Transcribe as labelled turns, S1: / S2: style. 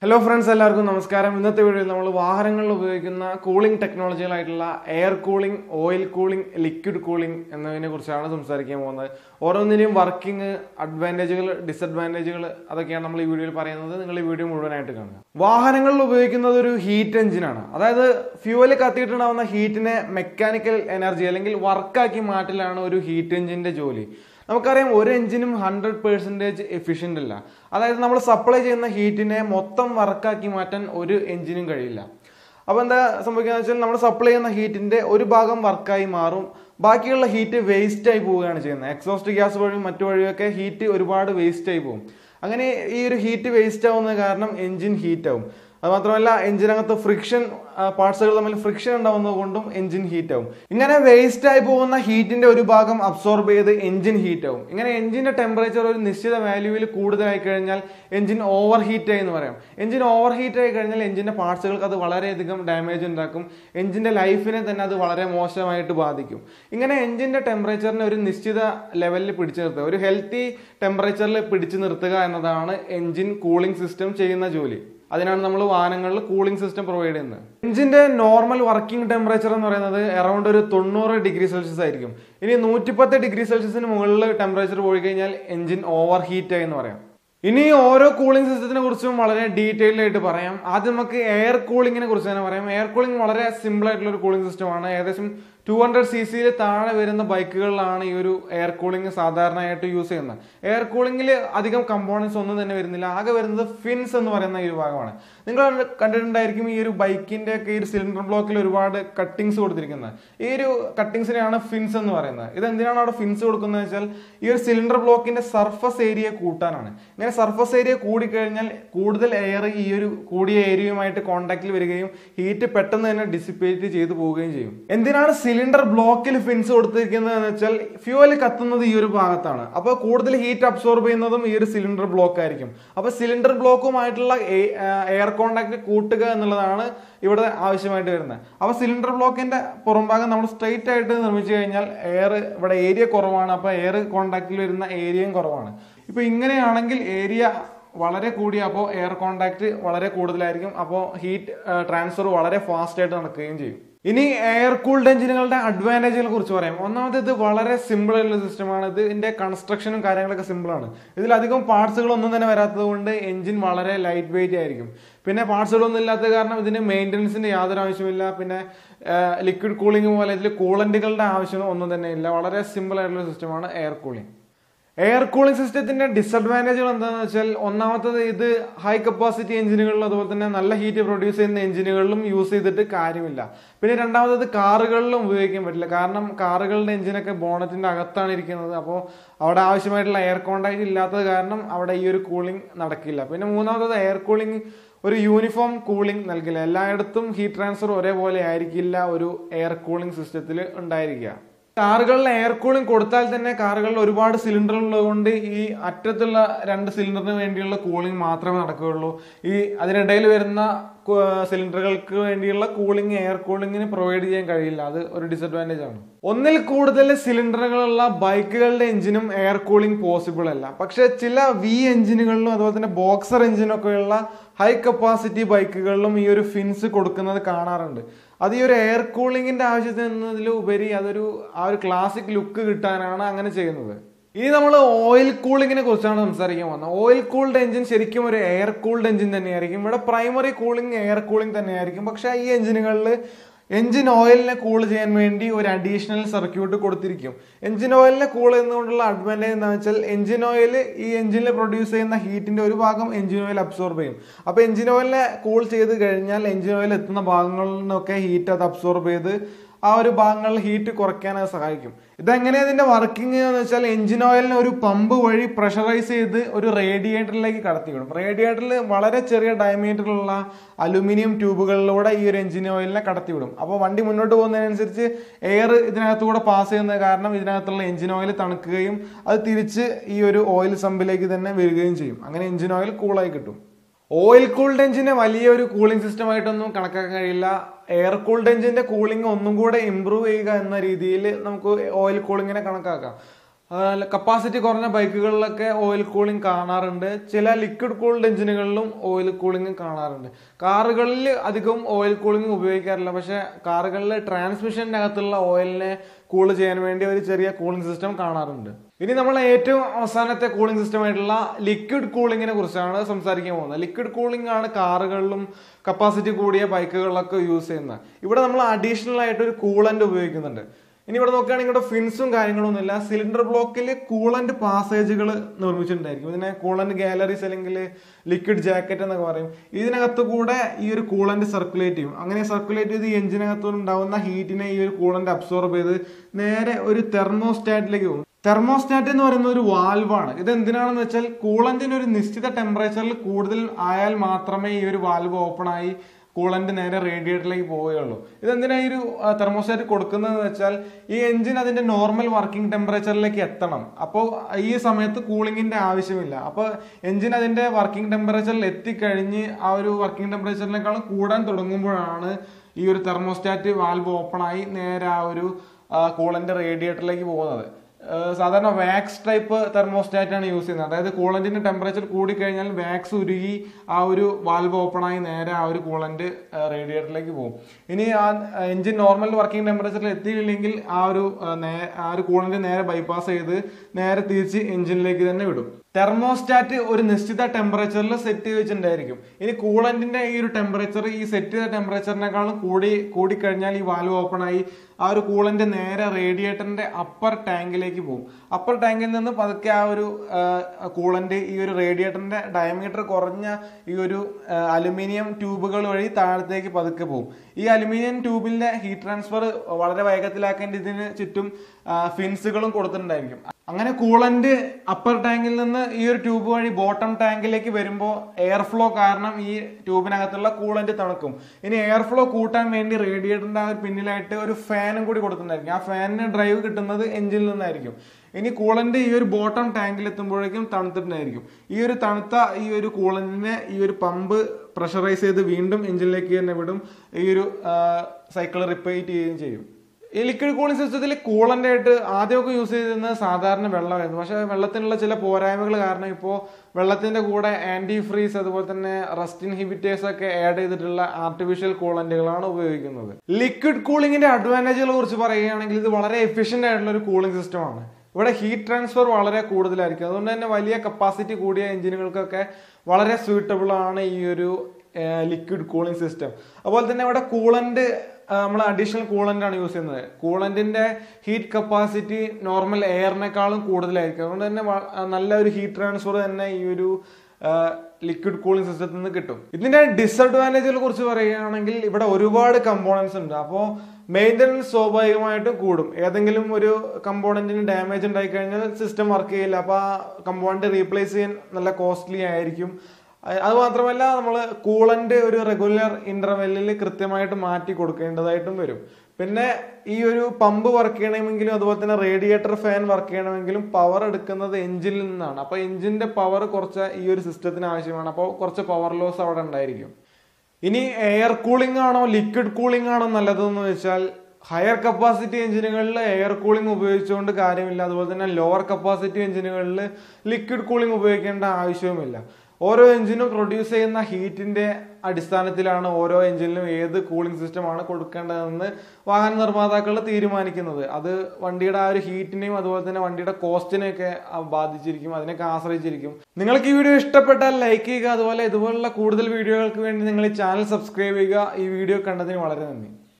S1: hello friends എല്ലാവർക്കും നമസ്കാരം ഇന്നത്തെ വീഡിയോയിൽ നമ്മൾ വാഹനങ്ങളിൽ ഉപയോഗിക്കുന്ന കൂളിംഗ് ടെക്നോളജികളായിട്ടുള്ള air cooling oil cooling liquid cooling എന്നതിനെ കുറിച്ചാണ് സംസാരിക്കാൻ പോകുന്നത് ഓരോന്നിനെയും വർക്കിംഗ് അഡ്വാൻറ്റേജുകൾ ഡിസഡ്വാൻറ്റേജുകൾ അതൊക്കെയാണ് നമ്മൾ ഈ വീഡിയോയിൽ പറയുന്നത് നിങ്ങൾ ഈ വീഡിയോ മുഴുവനായിട്ട് കാണുക വാഹനങ്ങളിൽ ഉപയോഗിക്കുന്നത് ഒരു ഹീറ്റ് എഞ്ചിനാണ് അതായത് ഫ്യൂവൽ കത്തിയിട്ടുണ്ടാവുന്ന ഹീറ്റിനെ മെക്കാനിക്കൽ എനർജി അല്ലെങ്കിൽ വർക്കാക്കി മാറ്റലാണ് ഒരു ഹീറ്റ് എഞ്ചിന്റെ ജോലി നമുക്കറിയാം ഒരു എഞ്ചിനും ഹൺഡ്രഡ് പേഴ്സൻറ്റേജ് എഫിഷ്യൻ്റ് അല്ല അതായത് നമ്മൾ സപ്ലൈ ചെയ്യുന്ന ഹീറ്റിനെ മൊത്തം വർക്കാക്കി മാറ്റാൻ ഒരു എഞ്ചിനും കഴിയില്ല അപ്പോൾ എന്താ സംഭവിക്കുക വെച്ചാൽ നമ്മൾ സപ്ലൈ ചെയ്യുന്ന ഹീറ്റിന്റെ ഒരു ഭാഗം വർക്കായി മാറും ബാക്കിയുള്ള ഹീറ്റ് വേസ്റ്റ് ആയി പോവുകയാണ് ചെയ്യുന്നത് എക്സോസ്റ്റ് ഗ്യാസ് വഴിയും മറ്റു വഴിയൊക്കെ ഹീറ്റ് ഒരുപാട് വേസ്റ്റ് ആയി പോകും അങ്ങനെ ഈ ഒരു ഹീറ്റ് വേസ്റ്റ് ആവുന്നത് കാരണം എഞ്ചിൻ ഹീറ്റ് ആവും അത് മാത്രമല്ല എഞ്ചിനകത്ത് ഫ്രിക്ഷൻ പാർട്സുകൾ തമ്മിൽ ഫ്രിക്ഷൻ ഉണ്ടാവുന്നത് കൊണ്ടും എഞ്ചിൻ ഹീറ്റ് ആവും ഇങ്ങനെ വേസ്റ്റ് ആയി പോകുന്ന ഹീറ്റിന്റെ ഒരു ഭാഗം അബ്സോർബ് ചെയ്ത് എഞ്ചിൻ ഹീറ്റ് ആവും ഇങ്ങനെ എഞ്ചിന്റെ ടെമ്പറേച്ചർ ഒരു നിശ്ചിത വാല്യൂവിൽ കൂടുതലായി കഴിഞ്ഞാൽ എഞ്ചിൻ ഓവർ ഹീറ്റ് ആയി എന്ന് പറയാം എഞ്ചിൻ ഓവർ ഹീറ്റ് ആയി കഴിഞ്ഞാൽ എഞ്ചിന്റെ പാർട്സുകൾക്ക് അത് വളരെയധികം ഡാമേജ് ഉണ്ടാക്കും എഞ്ചിന്റെ ലൈഫിനെ തന്നെ അത് വളരെ മോശമായിട്ട് ബാധിക്കും ഇങ്ങനെ എഞ്ചിന്റെ ടെമ്പറേച്ചറിനെ ഒരു നിശ്ചിത ലെവലിൽ പിടിച്ചു നിർത്തുക ഒരു ഹെൽത്തി ടെമ്പറേച്ചറിൽ പിടിച്ചു നിർത്തുക എന്നതാണ് എഞ്ചിൻ കൂളിംഗ് സിസ്റ്റം ചെയ്യുന്ന ജോലി അതിനാണ് നമ്മൾ വാഹനങ്ങളിൽ കൂളിംഗ് സിസ്റ്റം പ്രൊവൈഡ് ചെയ്യുന്നത് എഞ്ചിന്റെ നോർമൽ വർക്കിംഗ് ടെമ്പറേച്ചർ എന്ന് പറയുന്നത് അറൗണ്ട് ഒരു തൊണ്ണൂറ് ഡിഗ്രി സെൽഷ്യസ് ആയിരിക്കും ഇനി നൂറ്റിപ്പത്ത് ഡിഗ്രി സെൽഷ്യസിന് മുകളിൽ ടെമ്പറേച്ചർ പോയി കഴിഞ്ഞാൽ എഞ്ചിൻ ഓവർ ഹീറ്റ് ആയി എന്ന് പറയാം ഇനി ഓരോ കൂളിംഗ് സിസ്റ്റത്തിനെ കുറിച്ചും വളരെ ഡീറ്റെയിൽഡ് ആയിട്ട് പറയാം ആദ്യം നമുക്ക് എയർ കൂളിങ്ങിനെ കുറിച്ച് തന്നെ പറയാം എയർ കൂളിംഗ് വളരെ സിമ്പിൾ ആയിട്ടുള്ള ഒരു കൂളിംഗ് സിസ്റ്റമാണ് ഏകദേശം ടു ഹൺഡ്രഡ് സി സിയിൽ താഴെ വരുന്ന ബൈക്കുകളിലാണ് ഈ ഒരു എയർ കൂളിംഗ് സാധാരണയായിട്ട് യൂസ് ചെയ്യുന്നത് എയർ കൂളിംഗിൽ അധികം കമ്പോണൻസ് ഒന്നും തന്നെ വരുന്നില്ല ആകെ വരുന്നത് ഫിൻസ് എന്ന് പറയുന്ന ഈ ഒരു ഭാഗമാണ് നിങ്ങൾ കണ്ടിട്ടുണ്ടായിരിക്കും ഈ ഒരു ബൈക്കിന്റെ ഒക്കെ ഈ ഒരു സിലിണ്ടർ ബ്ലോക്കിൽ ഒരുപാട് കട്ടിങ്സ് കൊടുത്തിരിക്കുന്നത് ഈ ഒരു കട്ടിങ്സിനെയാണ് ഫിൻസ് എന്ന് പറയുന്നത് ഇത് എന്തിനാണ് അവിടെ ഫിൻസ് കൊടുക്കുന്നത് വെച്ചാൽ ഈ ഒരു സിലിണ്ടർ ബ്ലോക്കിന്റെ സർഫസ് ഏരിയ കൂട്ടാനാണ് ഇങ്ങനെ സർഫസ് ഏരിയ കൂടിക്കഴിഞ്ഞാൽ കൂടുതൽ എയർ ഈ ഒരു കൂടിയ ഏരിയയുമായിട്ട് കോണ്ടാക്റ്റിൽ വരികയും ഹീറ്റ് പെട്ടെന്ന് തന്നെ ഡിസിപ്പേറ്റ് ചെയ്തു പോവുകയും ചെയ്യും എന്തിനാണ് സിലിണ്ടർ ബ്ലോക്കിൽ ഫിൻസ് കൊടുത്തിരിക്കുന്നത് എന്ന് വെച്ചാൽ ഫ്യൂവൽ കത്തുന്നത് ഈ ഒരു ഭാഗത്താണ് അപ്പോൾ കൂടുതൽ ഹീറ്റ് അബ്സോർബ് ചെയ്യുന്നതും ഈ ഒരു സിലിണ്ടർ ബ്ലോക്ക് ആയിരിക്കും അപ്പോൾ സിലിണ്ടർ ബ്ലോക്കുമായിട്ടുള്ള എയർ കോണ്ടാക്ട് കൂട്ടുക എന്നുള്ളതാണ് ഇവിടെ ആവശ്യമായിട്ട് വരുന്നത് അപ്പോൾ സിലിണ്ടർ ബ്ലോക്കിന്റെ പുറംഭാഗം നമ്മൾ സ്ട്രെയിറ്റ് ആയിട്ട് നിർമ്മിച്ചു കഴിഞ്ഞാൽ എയർ ഇവിടെ ഏരിയ കുറവാണ് അപ്പോൾ എയർ കോണ്ടാക്റ്റിൽ വരുന്ന ഏരിയയും കുറവാണ് ഇപ്പോൾ ഇങ്ങനെയാണെങ്കിൽ ഏരിയ വളരെ കൂടിയ അപ്പോൾ എയർ കോണ്ടാക്ട് വളരെ കൂടുതലായിരിക്കും അപ്പോൾ ഹീറ്റ് ട്രാൻസ്ഫർ വളരെ ഫാസ്റ്റ് ആയിട്ട് നടക്കുകയും ചെയ്യും ഇനി എയർ കൂൾഡ് എഞ്ചിനുകളുടെ അഡ്വാൻറ്റേജുകളെ കുറിച്ച് പറയാം ഒന്നാമത് ഇത് വളരെ സിമ്പിൾ ആയിട്ടുള്ള സിസ്റ്റമാണ് ഇത് ഇതിന്റെ കൺസ്ട്രക്ഷനും കാര്യങ്ങളൊക്കെ സിമ്പിളാണ് ഇതിലധികം പാർട്സുകളൊന്നും തന്നെ വരാത്തത് കൊണ്ട് എഞ്ചിൻ വളരെ ലൈറ്റ് വെയിറ്റ് ആയിരിക്കും പിന്നെ പാർട്സുകളൊന്നും ഇല്ലാത്ത കാരണം ഇതിന് മെയിൻ്റനൻസിന്റെ യാതൊരു ആവശ്യമില്ല പിന്നെ ലിക്വിഡ് കൂളിംഗ് പോലെ ഇതിൽ കൂളന്റുകളുടെ ആവശ്യം ഒന്നും തന്നെ ഇല്ല വളരെ സിമ്പിൾ ആയിട്ടുള്ള സിസ്റ്റമാണ് എയർ കൂളിംഗ് എയർ കൂളിംഗ് സിസ്റ്റത്തിന്റെ ഡിസഡ്വാൻറ്റേജുകൾ എന്താണെന്ന് വെച്ചാൽ ഒന്നാമത്തത് ഇത് ഹൈ കപ്പാസിറ്റി എഞ്ചിനുകളിലും അതുപോലെ തന്നെ നല്ല ഹീറ്റ് പ്രൊഡ്യൂസ് ചെയ്യുന്ന എഞ്ചിനുകളിലും യൂസ് ചെയ്തിട്ട് കാര്യമില്ല പിന്നെ രണ്ടാമത്തത് കാറുകളിലും ഉപയോഗിക്കാൻ പറ്റില്ല കാരണം കാറുകളുടെ എഞ്ചിനൊക്കെ ബോണറ്റിന്റെ അകത്താണ് ഇരിക്കുന്നത് അപ്പോൾ അവിടെ ആവശ്യമായിട്ടുള്ള എയർ കോണ്ടാക്ട് ഇല്ലാത്തത് കാരണം അവിടെ ഈ ഒരു കൂളിംഗ് നടക്കില്ല പിന്നെ മൂന്നാമത്തത് എയർ കൂളിംഗ് ഒരു യൂണിഫോം കൂളിംഗ് നൽകില്ല എല്ലായിടത്തും ഹീറ്റ് ട്രാൻസ്ഫർ ഒരേപോലെ ആയിരിക്കില്ല ഒരു എയർ കൂളിംഗ് സിസ്റ്റത്തിൽ ഉണ്ടായിരിക്കുക കാറുകളിൽ എയർ കൂളിംഗ് കൊടുത്താൽ തന്നെ കാറുകളിൽ ഒരുപാട് സിലിണ്ടർ ഉള്ളതുകൊണ്ട് ഈ അറ്റത്തുള്ള രണ്ട് സിലിണ്ടറിന് വേണ്ടിയുള്ള കൂളിംഗ് മാത്രമേ നടക്കുകയുള്ളൂ ഈ അതിനിടയിൽ വരുന്ന സിലിണ്ടറുകൾക്ക് വേണ്ടിയുള്ള കൂളിംഗ് എയർ കൂളിംഗിന് പ്രൊവൈഡ് ചെയ്യാൻ കഴിയില്ല അത് ഒരു ഡിസഡ്വാൻറ്റേജ് ആണ് ഒന്നിൽ കൂടുതൽ സിലിണ്ടറുകളുള്ള ബൈക്കുകളുടെ എഞ്ചിനും എയർ കൂളിംഗ് പോസിബിൾ അല്ല പക്ഷെ ചില വി എഞ്ചിനുകളിലും അതുപോലെ തന്നെ ബോക്സർ എഞ്ചിനൊക്കെയുള്ള ഹൈ കപ്പാസിറ്റി ബൈക്കുകളിലും ഈ ഒരു ഫിൻസ് കൊടുക്കുന്നത് കാണാറുണ്ട് അത് ഈ ഒരു എയർ കൂളിംഗിന്റെ ആവശ്യത്തിൽ നിന്നതിലുപരി അതൊരു ആ ഒരു ക്ലാസിക് ലുക്ക് കിട്ടാനാണ് അങ്ങനെ ചെയ്യുന്നത് ഇനി നമ്മൾ ഓയിൽ കൂളിങ്ങിനെ കുറിച്ചാണ് സംസാരിക്കാൻ പോകുന്നത് ഓയിൽ കൂൾഡ് എഞ്ചിൻ ശരിക്കും ഒരു എയർ കൂൾഡ് എഞ്ചിൻ തന്നെയായിരിക്കും ഇവിടെ പ്രൈമറി കൂളിംഗ് എയർ കൂളിംഗ് തന്നെയായിരിക്കും പക്ഷെ ഈ എഞ്ചിനുകളിൽ എഞ്ചിൻ ഓയിലിനെ കൂൾ ചെയ്യാൻ വേണ്ടി ഒരു അഡീഷണൽ സർക്യൂട്ട് കൊടുത്തിരിക്കും എഞ്ചിൻ ഓയിലിനെ കൂൾ ചെയ്യുന്നതുകൊണ്ടുള്ള അഡ്വാൻറ്റേജ് എന്താണെന്ന് വെച്ചാൽ എഞ്ചിൻ ഓയിൽ ഈ എഞ്ചിനിൽ പ്രൊഡ്യൂസ് ചെയ്യുന്ന ഹീറ്റിന്റെ ഒരു ഭാഗം എഞ്ചിൻ ഓയിൽ അബ്സോർബ് ചെയ്യും അപ്പോൾ എഞ്ചിൻ ഓയിലിനെ കൂൾ ചെയ്ത് കഴിഞ്ഞാൽ എഞ്ചിൻ ഓയിൽ എത്തുന്ന ഭാഗങ്ങളിൽ നിന്നൊക്കെ ഹീറ്റ് അത് അബ്സോർബ് ചെയ്ത് ആ ഒരു ഭാഗങ്ങളിൽ ഹീറ്റ് കുറയ്ക്കാൻ അത് സഹായിക്കും ഇതെങ്ങനെയാണ് ഇതിന്റെ വർക്കിംഗ് എന്ന് വെച്ചാൽ എഞ്ചിൻ ഓയിലിനെ ഒരു പമ്പ് വഴി പ്രഷറൈസ് ചെയ്ത് ഒരു റേഡിയേറ്ററിലേക്ക് കടത്തിവിടും റേഡിയേറ്ററിൽ വളരെ ചെറിയ ഡയമീറ്ററിലുള്ള അലുമിനിയം ട്യൂബുകളിലൂടെ ഈ ഒരു എഞ്ചിൻ ഓയിലിനെ കടത്തിവിടും അപ്പോൾ വണ്ടി മുന്നോട്ട് പോകുന്നതിനനുസരിച്ച് എയർ ഇതിനകത്തൂടെ പാസ് ചെയ്യുന്നത് കാരണം ഇതിനകത്തുള്ള എഞ്ചിൻ ഓയിൽ തണുക്കുകയും അത് തിരിച്ച് ഈ ഒരു ഓയിൽ സമ്പിലേക്ക് തന്നെ വരികയും ചെയ്യും അങ്ങനെ എഞ്ചിൻ ഓയിൽ കൂളായി കിട്ടും ഓയിൽ കൂൾഡ് എഞ്ചിനെ വലിയൊരു കൂളിംഗ് സിസ്റ്റം ആയിട്ടൊന്നും കണക്കാക്കാൻ കഴിയില്ല എയർ കൂൾഡ് എഞ്ചിന്റെ കൂളിംഗ് ഒന്നും കൂടെ ഇമ്പ്രൂവ് ചെയ്യുക എന്ന രീതിയിൽ നമുക്ക് ഓയിൽ കൂളിങ്ങിനെ കണക്കാക്കാം കപ്പാസിറ്റി കുറഞ്ഞ ബൈക്കുകളിലൊക്കെ ഓയിൽ കൂളിംഗ് കാണാറുണ്ട് ചില ലിക്വിഡ് കൂൾഡ് എഞ്ചിനുകളിലും ഓയിൽ കൂളിംഗ് കാണാറുണ്ട് കാറുകളിൽ അധികം ഓയിൽ കൂളിംഗ് ഉപയോഗിക്കാറില്ല പക്ഷെ കാറുകളിൽ ട്രാൻസ്മിഷൻ്റെ അകത്തുള്ള ഓയിലിനെ കൂൾ ചെയ്യാൻ വേണ്ടി ഒരു ചെറിയ കൂളിംഗ് സിസ്റ്റം കാണാറുണ്ട് ഇനി നമ്മൾ ഏറ്റവും അവസാനത്തെ കൂളിംഗ് സിസ്റ്റം ആയിട്ടുള്ള ലിക്വിഡ് കൂളിങ്ങിനെ കുറിച്ചാണ് സംസാരിക്കാൻ പോകുന്നത് ലിക്വിഡ് കൂളിംഗ് ആണ് കാറുകളിലും കപ്പാസിറ്റി കൂടിയ ബൈക്കുകളിലൊക്കെ യൂസ് ചെയ്യുന്നത് ഇവിടെ നമ്മൾ അഡീഷണൽ ആയിട്ട് ഒരു കൂളന്റ് ഉപയോഗിക്കുന്നുണ്ട് ഇനി ഇവിടെ നോക്കുകയാണെങ്കിൽ ഇവിടെ ഫിൻസും കാര്യങ്ങളൊന്നുമില്ല സിലിണ്ടർ ബ്ലോക്കിൽ കൂളന്റ് പാസേജുകൾ നിർമ്മിച്ചിട്ടുണ്ടായിരിക്കും ഇതിനെ കൂളന്റ് ഗാലറീസ് അല്ലെങ്കിൽ ലിക്വിഡ് ജാക്കറ്റ് എന്നൊക്കെ പറയും ഇതിനകത്ത് കൂടെ ഈ ഒരു കൂളന്റ് സർക്കുലേറ്റ് ചെയ്യും അങ്ങനെ സർക്കുലേറ്റ് ചെയ്ത് ഈ എഞ്ചിനകത്ത് ഉണ്ടാവുന്ന ഹീറ്റിനെ ഈ ഒരു കൂളന്റ് അബ്സോർബ് ചെയ്ത് നേരെ ഒരു തെർമോസ്റ്റാറ്റിലേക്ക് പോകും തെർമോസ്റ്റാറ്റ് എന്ന് പറയുന്ന ഒരു വാൽവാണ് ഇത് എന്തിനാണെന്ന് വെച്ചാൽ കൂളന്റിന് ഒരു നിശ്ചിത ടെമ്പറേച്ചറിൽ കൂടുതൽ ആയാൽ മാത്രമേ ഈ ഒരു വാൽവ് ഓപ്പൺ ആയി കൂളന്റ് നേരെ റേഡിയേറ്ററിലേക്ക് പോവുകയുള്ളൂ ഇതെന്തിനാ ഈ ഒരു തെർമോസ്റ്റാറ്റ് കൊടുക്കുന്നതെന്ന് വെച്ചാൽ ഈ എഞ്ചിൻ അതിന്റെ നോർമൽ വർക്കിംഗ് ടെമ്പറേച്ചറിലേക്ക് എത്തണം അപ്പോൾ ഈ സമയത്ത് കൂളിങ്ങിന്റെ ആവശ്യമില്ല അപ്പോൾ എഞ്ചിൻ അതിന്റെ വർക്കിംഗ് ടെമ്പറേച്ചറിൽ എത്തിക്കഴിഞ്ഞ് ആ ഒരു വർക്കിംഗ് ടെമ്പറേച്ചറിനേക്കാളും കൂടാൻ തുടങ്ങുമ്പോഴാണ് ഈ ഒരു തെർമോസ്റ്റാറ്റ് വാൽവ് ഓപ്പൺ ആയി നേരെ ആ ഒരു കൂളന്റ് റേഡിയേറ്ററിലേക്ക് പോകുന്നത് ഏഹ് സാധാരണ വാക്സ് ടൈപ്പ് തെർമോസ്റ്റാറ്റ് ആണ് യൂസ് ചെയ്യുന്നത് അതായത് കൂളന്റിന്റെ ടെമ്പറേച്ചർ കൂടി കഴിഞ്ഞാൽ വാക്സ് ഉരുകി ആ ഒരു വാൽവ് ഓപ്പൺ ആയി നേരെ ആ ഒരു കൂളന്റ് റേഡിയേറ്ററിലേക്ക് പോകും ഇനി ആ എഞ്ചിൻ നോർമൽ വർക്കിംഗ് ടെമ്പറേച്ചറിൽ എത്തിയില്ലെങ്കിൽ ആ ഒരു ആ, നേ- ആ ഒരു കൂളന്റ് നേരെ ബൈപ്പാസ് ചെയ്ത് നേരെ തിരിച്ച് എഞ്ചിനിലേക്ക് തന്നെ വിടും തെർമോസ്റ്റാറ്റ് ഒരു നിശ്ചിത ടെമ്പറേച്ചറിൽ സെറ്റ് ചെയ്ത് വെച്ചിട്ടുണ്ടായിരിക്കും ഇനി കൂളന്റിന്റെ ഈ ഒരു ടെമ്പറേച്ചർ ഈ സെറ്റ് ചെയ്ത ടെമ്പറേച്ചറിനേക്കാളും കൂടി കൂടിക്കഴിഞ്ഞാൽ ഈ വാൽവ് ഓപ്പൺ ആയി ആ ഒരു കൂളന്റ് നേരെ റേഡിയേറ്ററിന്റെ അപ്പർ ടാങ്കിലേക്ക് പോകും അപ്പർ ടാങ്കിൽ നിന്ന് പതുക്കെ ആ ഒരു കൂളന്റ് ഈ ഒരു റേഡിയേറ്ററിന്റെ ഡയമീറ്റർ കുറഞ്ഞ ഈ ഒരു അലുമിനിയം ട്യൂബുകൾ വഴി താഴത്തേക്ക് പതുക്കെ പോകും ഈ അലുമിനിയം ട്യൂബിന്റെ ഹീറ്റ് ട്രാൻസ്ഫർ വളരെ വേഗത്തിലാക്കേണ്ട ഇതിന് ചുറ്റും ഫിൻസുകളും കൊടുത്തിട്ടുണ്ടായിരിക്കും അങ്ങനെ കൂളന്റ് അപ്പർ ടാങ്കിൽ നിന്ന് ഈ ഒരു ട്യൂബ് വഴി ബോട്ടം ടാങ്കിലേക്ക് വരുമ്പോൾ എയർ ഫ്ലോ കാരണം ഈ ട്യൂബിനകത്തുള്ള കൂളന്റ് തണുക്കും ഇനി എയർ ഫ്ലോ കൂട്ടാൻ വേണ്ടി റേഡിയേറ്ററിന്റെ ആ ഒരു പിന്നിലായിട്ട് ഒരു ഫാനും കൂടി കൊടുത്തിട്ടുണ്ടായിരിക്കും ആ ഫാനിന് ഡ്രൈവ് കിട്ടുന്നത് എഞ്ചിനിൽ നിന്നായിരിക്കും ഇനി കൂളന്റ് ഈ ഒരു ബോട്ടം ടാങ്കിൽ എത്തുമ്പോഴേക്കും തണുത്തിട്ടുണ്ടായിരിക്കും ഈ ഒരു തണുത്ത ഈ ഒരു കൂളന്റിനെ ഈ ഒരു പമ്പ് പ്രഷറൈസ് ചെയ്ത് വീണ്ടും എഞ്ചിനിലേക്ക് തന്നെ വിടും ഈ ഒരു സൈക്കിൾ റിപ്പീറ്റ് ചെയ്യുകയും ചെയ്യും ഈ ലിക്വിഡ് കൂളിംഗ് സിസ്റ്റത്തിൽ കൂളന്റ് ആയിട്ട് ആദ്യമൊക്കെ യൂസ് ചെയ്തിരുന്നത് സാധാരണ വെള്ളമായിരുന്നു പക്ഷെ വെള്ളത്തിനുള്ള ചില പോരായ്മകൾ കാരണം ഇപ്പോൾ വെള്ളത്തിന്റെ കൂടെ ആന്റി ഫ്രീസ് അതുപോലെ തന്നെ റസ്റ്റ് ഇൻഹിബിറ്റേഴ്സ് ഒക്കെ ആഡ് ചെയ്തിട്ടുള്ള ആർട്ടിഫിഷ്യൽ കൂളന്റുകളാണ് ഉപയോഗിക്കുന്നത് ലിക്വിഡ് കൂളിംഗിന്റെ അഡ്വാൻറ്റേജുകളെ കുറിച്ച് പറയുകയാണെങ്കിൽ ഇത് വളരെ എഫിഷ്യന്റ് ആയിട്ടുള്ള ഒരു കൂളിംഗ് സിസ്റ്റമാണ് ഇവിടെ ഹീറ്റ് ട്രാൻസ്ഫർ വളരെ കൂടുതലായിരിക്കും അതുകൊണ്ട് തന്നെ വലിയ കപ്പാസിറ്റി കൂടിയ എഞ്ചിനുകൾക്കൊക്കെ വളരെ സ്യൂട്ടബിൾ ആണ് ഈ ഒരു ലിക്വിഡ് കൂളിംഗ് സിസ്റ്റം അതുപോലെ തന്നെ ഇവിടെ കൂളന്റ് നമ്മൾ അഡീഷണൽ കൂളന്റ് ആണ് യൂസ് ചെയ്യുന്നത് കൂളന്റിന്റെ ഹീറ്റ് കപ്പാസിറ്റി നോർമൽ എയറിനേക്കാളും കൂടുതലായിരിക്കും അതുകൊണ്ട് തന്നെ വ- നല്ല ഒരു ഹീറ്റ് ട്രാൻസ്ഫർ തന്നെ ഈ ഒരു ലിക്വിഡ് കൂളിംഗ് സിസ്റ്റത്തിൽ നിന്ന് കിട്ടും ഇതിന്റെ ഡിസഡ്വാൻറ്റേജുകളെ കുറിച്ച് പറയുകയാണെങ്കിൽ ഇവിടെ ഒരുപാട് കമ്പോണൻസ് ഉണ്ട് അപ്പോൾ മെയിൻ്റനൻസ് സ്വാഭാവികമായിട്ടും കൂടും ഏതെങ്കിലും ഒരു കമ്പോണന്റിന് ഡാമേജ് ഉണ്ടായി കഴിഞ്ഞാൽ സിസ്റ്റം വർക്ക് ചെയ്യില്ല അപ്പോൾ ആ കമ്പോണന്റ് റീപ്ലേസ് ചെയ്യാൻ നല്ല കോസ്റ്റ്ലി ആയിരിക്കും അ- അത് മാത്രമല്ല നമ്മൾ കൂളന്റ് ഒരു റെഗുലർ ഇന്റർവെല്ലിൽ കൃത്യമായിട്ട് മാറ്റി കൊടുക്കേണ്ടതായിട്ടും വരും പിന്നെ ഈ ഒരു പമ്പ് വർക്ക് ചെയ്യണമെങ്കിലും അതുപോലെ തന്നെ റേഡിയേറ്റർ ഫാൻ വർക്ക് ചെയ്യണമെങ്കിലും പവർ എടുക്കുന്നത് എഞ്ചിനിൽ നിന്നാണ് അപ്പോൾ എഞ്ചിന്റെ പവർ കുറച്ച് ഈ ഒരു സിസ്റ്റത്തിന് ആവശ്യമാണ് അപ്പോൾ കുറച്ച് പവർ ലോസ് അവിടെ ഉണ്ടായിരിക്കും ഇനി എയർ കൂളിംഗ് ആണോ ലിക്വിഡ് കൂളിംഗ് ആണോ നല്ലതെന്ന് വെച്ചാൽ ഹയർ കപ്പാസിറ്റി എഞ്ചിനുകളിൽ എയർ കൂളിംഗ് ഉപയോഗിച്ചുകൊണ്ട് കാര്യമില്ല അതുപോലെ തന്നെ ലോവർ കപ്പാസിറ്റി എഞ്ചിനുകളിൽ ലിക്വിഡ് കൂളിംഗ് ഉപയോഗിക്കേണ്ട ആവശ്യവുമില്ല ഓരോ എഞ്ചിനും പ്രൊഡ്യൂസ് ചെയ്യുന്ന ഹീറ്റിന്റെ അടിസ്ഥാനത്തിലാണ് ഓരോ എഞ്ചിനിലും ഏത് കൂളിംഗ് സിസ്റ്റമാണ് കൊടുക്കേണ്ടതെന്ന് വാഹന നിർമ്മാതാക്കൾ തീരുമാനിക്കുന്നത് അത് വണ്ടിയുടെ ആ ഒരു ഹീറ്റിനെയും അതുപോലെ തന്നെ വണ്ടിയുടെ കോസ്റ്റിനെയൊക്കെ ബാധിച്ചിരിക്കും അതിനൊക്കെ ആശ്രയിച്ചിരിക്കും നിങ്ങൾക്ക് ഈ വീഡിയോ ഇഷ്ടപ്പെട്ടാൽ ലൈക്ക് ചെയ്യുക അതുപോലെ ഇതുപോലുള്ള കൂടുതൽ വീഡിയോകൾക്ക് വേണ്ടി നിങ്ങൾ ഈ ചാനൽ സബ്സ്ക്രൈബ് ചെയ്യുക ഈ വീഡിയോ കണ്ടതിന് വളരെ നന്ദി